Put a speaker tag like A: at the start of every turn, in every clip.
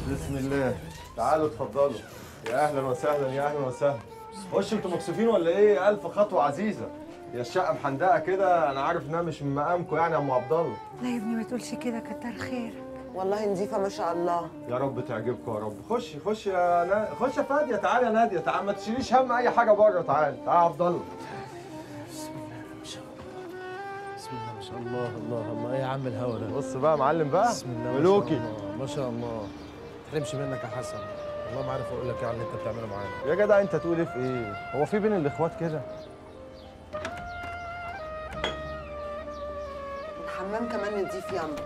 A: بسم الله تعالوا اتفضلوا يا اهلا وسهلا يا اهلا وسهلا خش انتوا مكسوفين ولا ايه الف خطوه عزيزه يا الشقه محندقه كده انا عارف انها مش من مقامكم يعني يا ام عبد الله
B: لا يا ابني ما تقولش كده كتر خيرك
C: والله نظيفه ما شاء الله
A: يا رب تعجبكم يا رب خش خش يا نا... خش يا فاديه تعالى يا ناديه تعالى ما تشيليش هم اي حاجه بره تعالى تعالى يا عبد الله
D: بسم الله ما شاء الله الله الله ايه يا عم الهوا ده
A: بص بقى يا معلم بقى
D: بسم الله ما شاء
A: ملوكي
D: الله ما شاء الله ما تحرمش منك يا حسن والله ما عارف اقول لك ايه على اللي انت بتعمله معانا
A: يا جدع انت تقول ايه في ايه هو في بين الاخوات كده
C: الحمام كمان نضيف ياما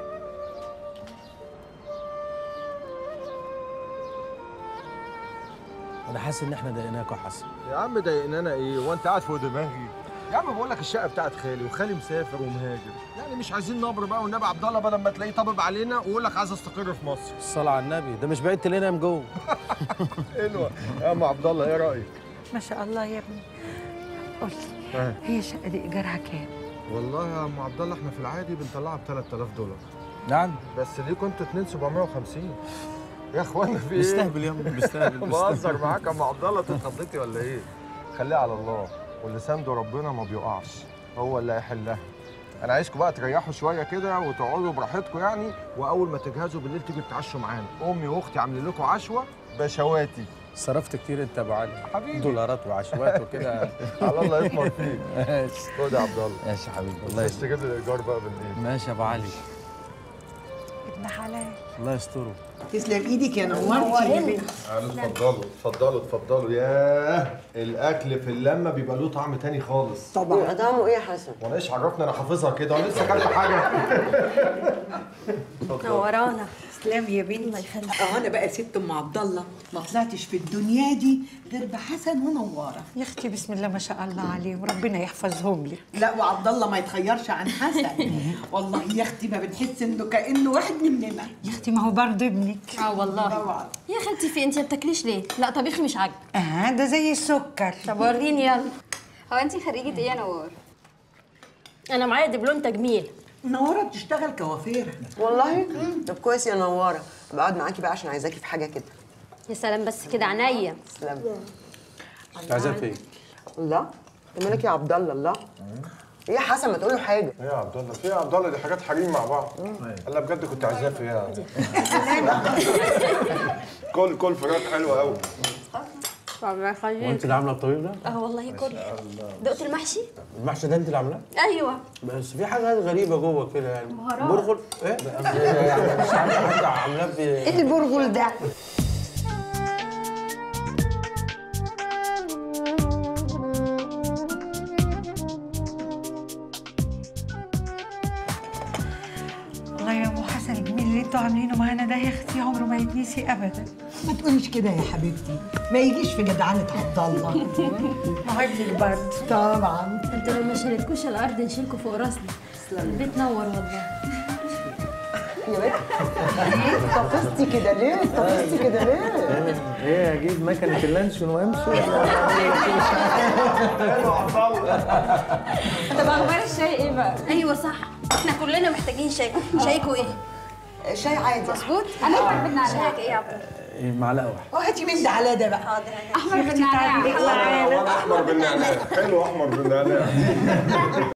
D: انا حاسس ان احنا ضايقناك يا حسن
A: يا عم ضايقنانا ايه هو انت قاعد فوق دماغي يا عم بقول لك الشقه بتاعت خالي وخالي مسافر ومهاجر يعني مش عايزين نبر بقى والنبي عبد الله بدل ما تلاقيه طبب علينا ويقول لك عايز استقر في مصر
D: الصلاة على النبي ده مش بعيد تلاقينا نايم جوه
A: حلوه يا ام عبد الله ايه رايك
B: ما شاء الله يا ابني قول لي
A: ها.
B: هي الشقه دي ايجارها كام
A: والله يا ام عبد الله احنا في العادي بنطلعها ب 3000 دولار
D: نعم
A: بس ليه كنتوا 2750 يا اخوانا في ايه
D: بيستهبل يا ابني بيستهبل
A: بهزر معاك يا ام عبد الله انت اتخضيتي ولا ايه خليها على الله واللي سانده ربنا ما بيقعش هو اللي هيحلها انا عايزكم بقى تريحوا شويه كده وتقعدوا براحتكم يعني واول ما تجهزوا بالليل تيجوا تعشوا معانا امي واختي عاملين لكم عشوه بشواتي
D: صرفت كتير انت يا ابو علي
A: حبيبي.
D: دولارات وعشوات وكده
A: على الله يطمن فيك
D: ماشي
A: خد يا عبد الله
D: ماشي يا حبيبي الله
A: الله
D: يستر
A: تجيب لي الايجار بقى بالليل
D: ماشي يا ابو علي
B: ابن حلال
D: الله يستره
E: تسلم ايدك يا نورتي يا بنت
A: تعالوا اتفضلوا اتفضلوا اتفضلوا ياه الاكل في اللمه بيبقى له طعم تاني خالص
C: طبعا يبقى طعمه ايه يا حسن
A: وانا ايش عرفني انا حافظها كده وانا لسه اكلت حاجه اتفضل.
F: ورانا
E: تسلم يا بنت اه انا بقى ست ام عبد الله ما طلعتش في الدنيا دي غير بحسن ونواره
B: يا اختي بسم الله ما شاء الله عليهم ربنا يحفظهم لك
E: لا وعبد الله ما يتخيرش عن حسن والله يا اختي ما بنحس انه كانه واحد مننا
B: يا اختي ما هو برضه ابنك
F: اه والله
E: طبعا
F: يا خالتي في انت ما بتاكليش ليه؟ لا طبيخي مش عاجبك
B: اه ده زي السكر
F: طب وريني يلا
G: هو انت خريجة ايه يا نوار؟
F: انا معايا دبلوم تجميل
E: نواره بتشتغل كوافيره
C: والله طب كويس يا نواره بقعد معاكي بقى عشان عايزاكي في حاجه كده
F: يا سلام بس كده عينيا
C: تسلم
D: عايزاه في ايه؟
C: الله انت مالك يا عبد الله الله ايه يا حسن ما تقول له حاجه
A: ايه يا عبد الله في إيه يا عبد الله دي حاجات حريم مع بعض انا بجد كنت عايزاه في ايه كل كل فراخ حلوه قوي
F: ربنا يخليك
D: وانت اللي عامله الطبيب ده؟
F: اه والله كل دقت المحشي؟
D: المحشي ده انت اللي عاملاه؟
F: ايوه
D: بس في حاجات غريبه جوه كده يعني برغل ايه؟ يعني مش عارف حد عاملاه ب
B: ايه البرغل ده والله يا ام حسن الجميل اللي انتوا عاملينه معانا ده يا اختي عمره ما يتنسي ابدا
E: ما تقوليش كده يا حبيبتي ما يجيش في جدعنه عبد الله
B: ما هيك برضه
E: طبعا
F: انتوا لو ما شيلتكوش الارض نشيلكوا فوق راسنا البيت نور والله
C: يا بنت ليه طفستي كده ليه طفستي كده ليه
D: ايه اجيب مكنه اللانشون وامشي
G: طب اخبار الشاي ايه بقى؟
F: ايوه صح احنا كلنا محتاجين شاي شايكوا ايه؟
C: شاي عادي
G: مظبوط؟ احمر بالنعناع
F: شايك ايه يا عبد
D: إيه، معلقه واحده
E: وهاتي من ده على ده بقى
G: احمر بالنعناع
A: وانا احمر بالنعناع حلو احمر بالنعناع